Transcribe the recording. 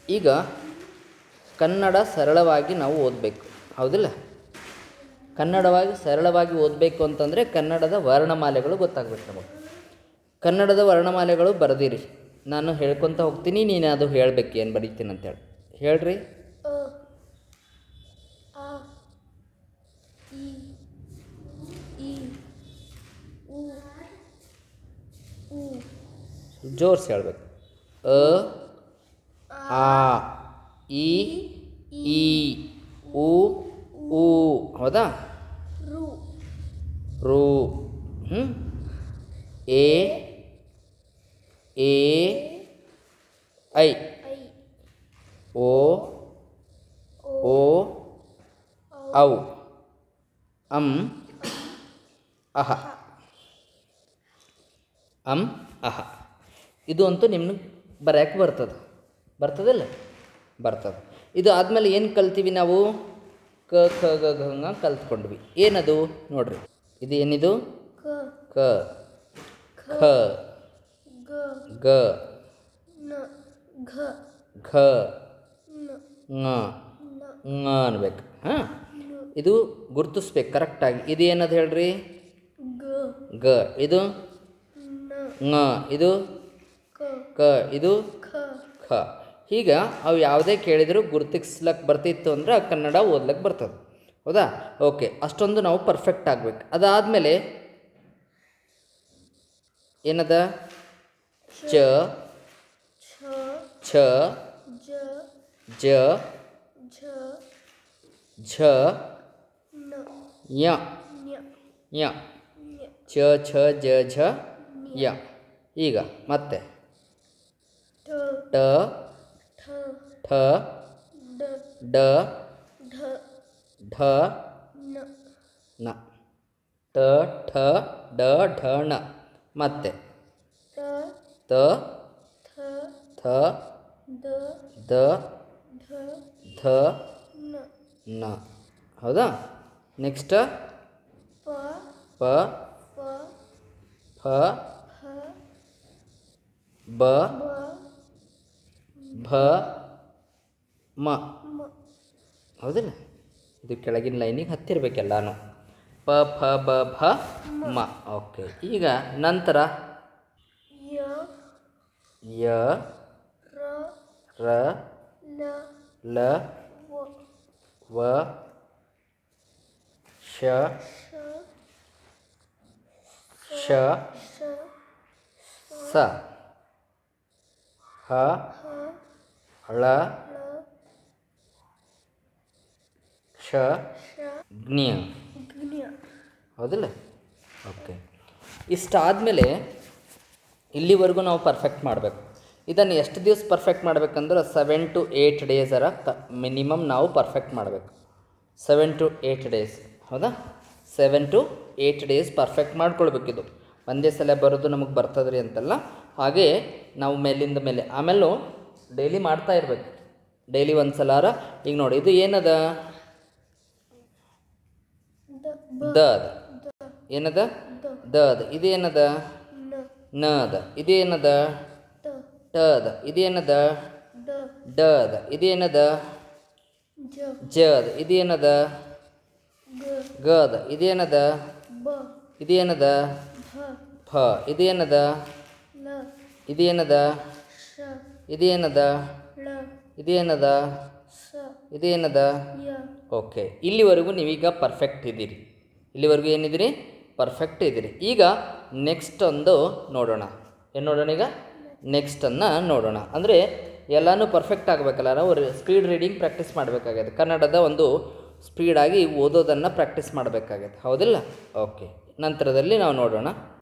ಈಗ ಕನ್ನಡ ಸರಳವಾಗಿ ನಾವು ಓದಬೇಕು ಹೌದಿಲ್ಲ ಕನ್ನಡವಾಗಿ ಸರಳವಾಗಿ ಓದಬೇಕು ಅಂತಂದರೆ ಕನ್ನಡದ ವರ್ಣಮಾಲೆಗಳು ಗೊತ್ತಾಗಬೇಕು ನಮಗೆ ಕನ್ನಡದ ವರ್ಣಮಾಲೆಗಳು ಬರೆದಿರಿ ನಾನು ಹೇಳ್ಕೊತ ಹೋಗ್ತೀನಿ ನೀನು ಅದು ಹೇಳಬೇಕು ಏನು ಬರೀತೀನಿ ಅಂತೇಳಿ ಹೇಳ್ರಿ ಅ ಆ ಇ ಈ ಉ ಉ ಜೋರ್ಸ್ ಹೇಳ್ಬೇಕು ಅ ಆ ಇ ಈ ಉ ಊ ಹೌದಾ ರು ರು ಹ್ಞೂ ಎ ಎ ಐ ಐ ಓ ಓ ಓ ಔ ಅಂ ಅಹ ಅಂ ಅಹ ಇದು ಅಂತೂ ನಿಮ್ಗೆ ಬರ್ಯಾಕೆ ಬರ್ತದೆ ಬರ್ತದಲ್ಲ ಬರ್ತದೆ ಇದು ಆದಮೇಲೆ ಏನು ಕಲ್ತೀವಿ ನಾವು ಕ ಖ ಗ ಘ ङ ಕಲ್ತ್ಕೊಂಡ್ವಿ ಏನದು ನೋಡ್ರಿ ಇದು ಏನಿದು ಕ ಕ ಖ ಗ ಗ ನ ಘ ಘ ನ ङ ನ ङ ಅನ್ಬೇಕು ಹಾಂ ಇದು ಗುರ್ತಿಸ್ಬೇಕು ಕರೆಕ್ಟಾಗಿ ಇದು ಏನದು ಹೇಳ್ರಿ ಗ ಗ ಇದು ನ ङ ಇದು ಕ ಕ ಇದು ಖ ಖ ಈಗ ಅವು ಯಾವುದೇ ಕೇಳಿದರೂ ಗುರ್ತಿಸ್ಲಕ್ಕೆ ಬರ್ತಿತ್ತು ಅಂದ್ರೆ ಕನ್ನಡ ಓದ್ಲಕ್ಕೆ ಬರ್ತದೆ ಹೌದಾ ಓಕೆ ಅಷ್ಟೊಂದು ನಾವು ಪರ್ಫೆಕ್ಟ್ ಆಗ್ಬೇಕು ಅದಾದಮೇಲೆ ಏನದ ಚ ಛ ಛ ಜ ಜ ಝ ಝ ನ ಯ ನ್ಯ ಯ ನ್ಯ ಚ ಛ ಜ ಝ ಯ ಈಗ ಮತ್ತೆ ಠ ಟ ಠ ಠ ಡ ಡ ಢ ಢ ನ ನ ಟ ಠ ಡ ಢ ಣ ಮತ್ತೆ ತ ತ ಥ ಥ ದ ದ ಢ ಧ ನ ನ ಹೌದಾ ನೆಕ್ಸ್ಟ್ ಪ ಪ ಪ ಫ ಫ ಬ ಬ ಭ ಮ ಮ ಹೌದಿಲ್ಲ ಇದು ಕೆಳಗಿನ ಲೈನಿಗೆ ಹತ್ತಿರಬೇಕೆಲ್ಲಾನು ಪ ಫ ಬ ಭ ಮ ಓಕೆ ಈಗ ನಂತರ ಯ ಯ ರ ರ ಲ ಲ ವ ವ ಶ ಶ ಶ ಶ ಸ ಹ ಹ ಳ ಳ ಕ್ಷ ಶ ಜ್ಞ ಜ್ಞ ಹೌದಿಲ್ಲ ಓಕೆ ಇಷ್ಟಾದಮೇಲೆ ಇಲ್ಲಿವರೆಗೂ ನಾವು ಪರ್ಫೆಕ್ಟ್ ಮಾಡಬೇಕು ಇದನ್ನು ಎಷ್ಟು ದಿವಸ ಪರ್ಫೆಕ್ಟ್ ಮಾಡಬೇಕಂದ್ರೆ ಸೆವೆನ್ ಟು ಏಯ್ಟ್ ಡೇಸರ ಕ ಮಿನಿಮಮ್ ನಾವು ಪರ್ಫೆಕ್ಟ್ ಮಾಡಬೇಕು ಸೆವೆನ್ ಟು ಏಯ್ಟ್ ಡೇಸ್ ಹೌದಾ seven to eight days perfect ಮಾಡ್ಕೊಳ್ಬೇಕಿದು ಒಂದೇ ಸಲ ಬರೋದು ನಮಗೆ ಬರ್ತದ್ರಿ ಅಂತಲ್ಲ ಹಾಗೆ ನಾವು ಮೇಲಿಂದ ಮೇಲೆ ಆಮೇಲೂ ಡೈಲಿ ಮಾಡ್ತಾ ಇರಬೇಕು ಡೈಲಿ ಒಂದು ಸಲಾರ ಈಗ ನೋಡಿ ಇದು ಏನದ ದ ಬ ದ ಅದ ದ ಏನದ ದ ದ ಅದ ಇದೇನದ ನ ನ ಅದ ಇದೇನದ ತ ಟ ಅದ ಇದೇನದ ದ ಡ ಅದ ಇದೇನದ ಜ ಜ ಅದ ಇದೇನದ ಗ ಗ ಅದ ಇದೇನದ ಬ ಇದೇನದ ಭ ಫ ಇದೇನದ ಲ ಇದೇನದ ಶ ಇದೇನದ ಳ ಇದೇನದ ಸ ಇದೇನದ ಯ ಓಕೆ ಇಲ್ಲಿವರೆಗೂ ನೀವೀಗ ಪರ್ಫೆಕ್ಟ್ ಇದ್ದೀರಿ ಇಲ್ಲಿವರೆಗೂ ಏನಿದ್ದೀರಿ ಪರ್ಫೆಕ್ಟ್ ಇದ್ದೀರಿ ಈಗ ನೆಕ್ಸ್ಟ್ ಒಂದು ನೋಡೋಣ ಏನು ನೋಡೋಣ ಈಗ ನೆಕ್ಸ್ಟನ್ನು ನೋಡೋಣ ಅಂದರೆ ಎಲ್ಲನೂ ಪರ್ಫೆಕ್ಟ್ ಆಗಬೇಕಲ್ಲ ನಾವು ಸ್ಪೀಡ್ ರೀಡಿಂಗ್ ಪ್ರಾಕ್ಟೀಸ್ ಮಾಡಬೇಕಾಗಿದೆ ಕನ್ನಡದ ಒಂದು ಸ್ಪೀಡಾಗಿ ಓದೋದನ್ನು ಪ್ರಾಕ್ಟೀಸ್ ಮಾಡಬೇಕಾಗಿದೆ ಹೌದಿಲ್ಲ ಓಕೆ ನಂತರದಲ್ಲಿ ನಾವು ನೋಡೋಣ